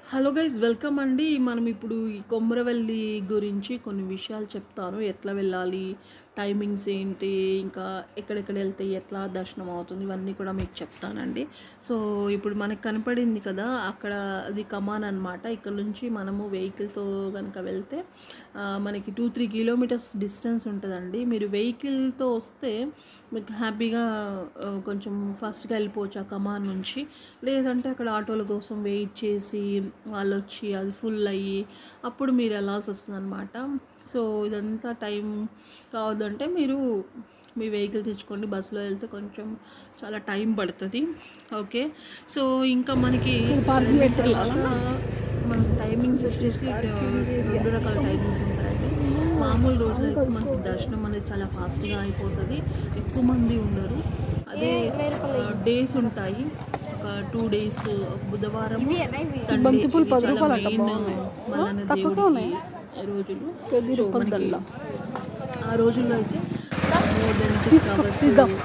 Hello guys welcome అండి మనం ఇప్పుడు ఈ కొమరవెల్లి గురించి కొన్ని విషయాలు చెప్తాను ఎట్లా వెళ్ళాలి టైమింగ్స్ ఏంటి ఇంకా ఎక్కడెక్కడ వెళ్తే ఎట్లా దర్శనం అవుతుంది ఇవన్నీ కూడా మీకు చెప్తానండి సో ఇప్పుడు మనకు కనపడింది కదా అక్కడ అది కమాన్ అనమాట ఇక్కడ నుంచి మనము వెహికల్తో కనుక వెళ్తే ఆ, మనకి టూ త్రీ కిలోమీటర్స్ డిస్టెన్స్ ఉంటుందండి మీరు వెహికల్తో వస్తే మీకు హ్యాపీగా ఆ, కొంచెం ఫాస్ట్గా వెళ్ళిపోవచ్చు ఆ కమాన్ నుంచి లేదంటే అక్కడ ఆటోల కోసం వెయిట్ చేసి వాళ్ళు వచ్చి అది ఫుల్ అయ్యి అప్పుడు మీరు వెళ్ళాల్సి వస్తుంది అనమాట సో ఇదంతా టైం కావద్దంటే మీరు మీ వెహికల్ తెచ్చుకోండి బస్సులో వెళ్తే కొంచెం చాలా టైం పడుతుంది ఓకే సో ఇంకా మనకి తర్వాత మనకి టైమింగ్స్ వచ్చేసి రెండు రకాల టైమింగ్స్ ఉంటాయండి మామూలు రోజులు అయితే మనకి దర్శనం అనేది చాలా ఫాస్ట్గా అయిపోతుంది ఎక్కువ మంది ఉండరు అదే డేస్ ఉంటాయి ఒక టూ డేస్ బుధవారం సండే ఇవి చాలా మెయిన్ మల్లన్న దేవుడికి రోజులు సో మనకి ఆ రోజుల్లో అయితే more than six hours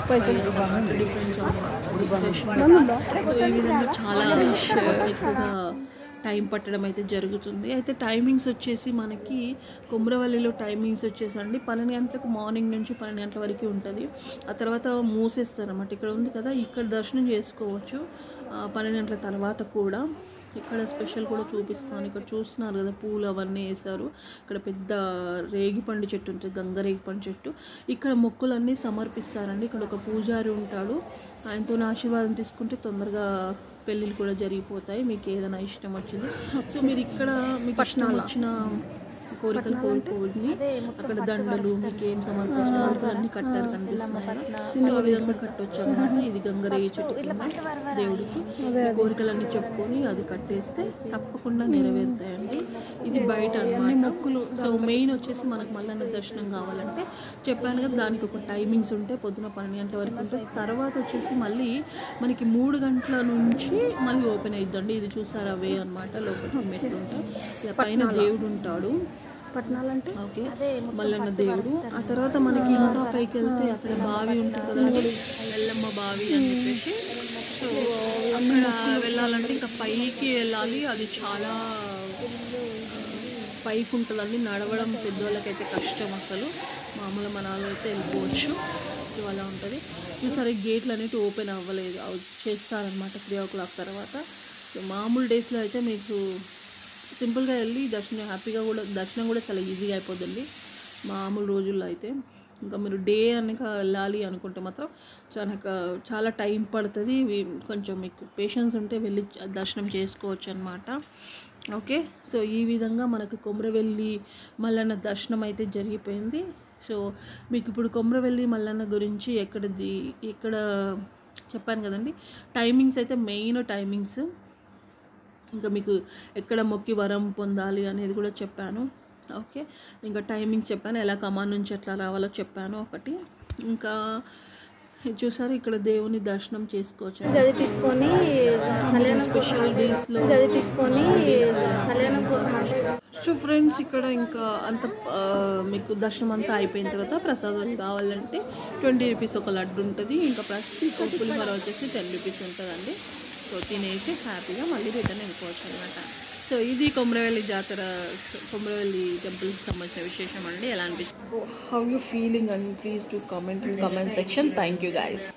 so ఈ విధంగా చాలా ఎక్కువగా టైం పట్టడం అయితే జరుగుతుంది అయితే టైమింగ్స్ వచ్చేసి మనకి కుమ్రవల్లిలో టైమింగ్స్ వచ్చేసి అండి పన్నెండు గంటలకు మార్నింగ్ నుంచి పన్నెండు గంటల వరకు ఉంటుంది ఆ తర్వాత మూసేస్తారు అన్నమాట ఇక్కడ ఉంది కదా ఇక్కడ దర్శనం చేసుకోవచ్చు ఆ, పన్నెండు గంటల తర్వాత కూడా ఇక్కడ స్పెషల్ కూడా చూపిస్తాను ఇక్కడ చూస్తున్నారు కదా పూలు అవన్నీ వేశారు ఇక్కడ పెద్ద రేగిపండు చెట్టు ఉంటుంది గంగ రేగిపండు చెట్టు ఇక్కడ మొక్కులన్నీ సమర్పిస్తారండి ఇక్కడ ఒక పూజారి ఉంటాడు ఆయనతో ఆశీర్వాదం తీసుకుంటే తొందరగా పెళ్ళిళ్ళు కూడా జరిగిపోతాయి మీకు ఏదైనా ఇష్టం వచ్చింది సో మీరు ఇక్కడ మీకు ఇష్టం వచ్చిన కోరికలు కోరుకోని అక్కడ దండలు మీకు ఏం సమర్పించిన కోరికలు అన్ని కట్టారు కనిపిస్తున్నాయి కదా. సో ఆ విధంగా కట్టొచ్చు అనమాట ఇది గంగరేగి చెట్టు కింద దేవుడికి ఈ కోరికలన్నీ చెప్పుకొని అది కట్టేస్తే తప్పకుండా నెరవేరుతాయండి ఇది బయట అన్నమాట మొక్కులు సో మెయిన్ వచ్చేసి మనకు మల్లన్న దర్శనం కావాలంటే చెప్పాను కదా దానికి ఒక టైమింగ్స్ ఉంటాయి పొద్దున పన్నెండు గంటల వరకు ఉంటుంది తర్వాత వచ్చేసి మళ్ళీ మనకి మూడు గంటల నుంచి మళ్ళీ ఓపెన్ అయిద్దండి ఇది చూసారా వే అనమాట లోపలికి మెట్లు ఉంటాయి ఇలా పైన దేవుడు ఉంటాడు పట్నాలంటే ఓకే మల్లన్న దేవుడు ఆ తర్వాత మనకి ఇంకా పైకి వెళ్తే అక్కడ బావి ఉంటుంది కదా ఎల్లమ్మ బావి అని చెప్పేసి సో అక్కడ వెళ్ళాలంటే ఇంకా పైకి వెళ్ళాలి అది చాలా పైకి ఉంటుందండి నడవడం పెద్దవాళ్ళకైతే కష్టం అసలు మామూలు మన వాళ్ళు అయితే వెళ్ళిపోవచ్చు సో అలా ఉంటుంది చూసారు గేట్లు అనేవి ఓపెన్ అవ్వలేదు అవి చేస్తారనమాట త్రీ ఓ క్లాక్ తర్వాత సో మామూలు డేస్లో అయితే మీకు సింపుల్గా వెళ్ళి దర్శనం హ్యాపీగా కూడా దర్శనం కూడా చాలా ఈజీగా అయిపోద్దండి మామూలు రోజుల్లో అయితే ఇంకా మీరు డే అనక వెళ్ళాలి అనుకుంటే మాత్రం చాలా చాలా టైం పడుతుంది ఇవి కొంచెం మీకు పేషెన్స్ ఉంటే వెళ్ళి దర్శనం చేసుకోవచ్చు అనమాట ఓకే సో ఈ విధంగా మనకు కొమరవెల్లి మల్లన్న దర్శనం అయితే జరిగిపోయింది సో మీకు ఇప్పుడు కొమరవెల్లి మల్లన్న గురించి ఎక్కడది ఎక్కడ చెప్పాను కదండి టైమింగ్స్ అయితే మెయిన్ టైమింగ్స్ ఇంకా మీకు ఎక్కడ మొక్కి వరం పొందాలి అనేది కూడా చెప్పాను ఓకే ఇంకా టైమింగ్ చెప్పాను ఎలా కమాన్ నుంచి ఎట్లా రావాలో చెప్పాను ఒకటి ఇంకా ఇది చూసారు ఇక్కడ దేవుని దర్శనం చేసుకోవచ్చు గది తీసుకొని కళ్యాణం స్పెషల్ డేస్లో గది తీసుకొని కళ్యాణం కోసం అంటే సో ఫ్రెండ్స్ ఇక్కడ ఇంకా అంత ఆ, మీకు దర్శనం అంతా అయిపోయిన తర్వాత ప్రసాదాలు కావాలంటే ట్వంటీ రూపీస్ ఒక లడ్డు ఉంటుంది ఇంకా ప్లస్ పులిహోర వచ్చేసి టెన్ రూపీస్ ఉంటుందండి సో తినేసి హ్యాపీగా మళ్ళీ రిటర్న్ వెళ్ళిపోవచ్చు అనమాట సో ఇది కొమరవెల్లి జాతర కొమరవెల్లి టెంపుల్కి సంబంధించిన విశేషం అండి ఎలా అనిపిస్తుంది how you feeling and please to comment in comment section thank you guys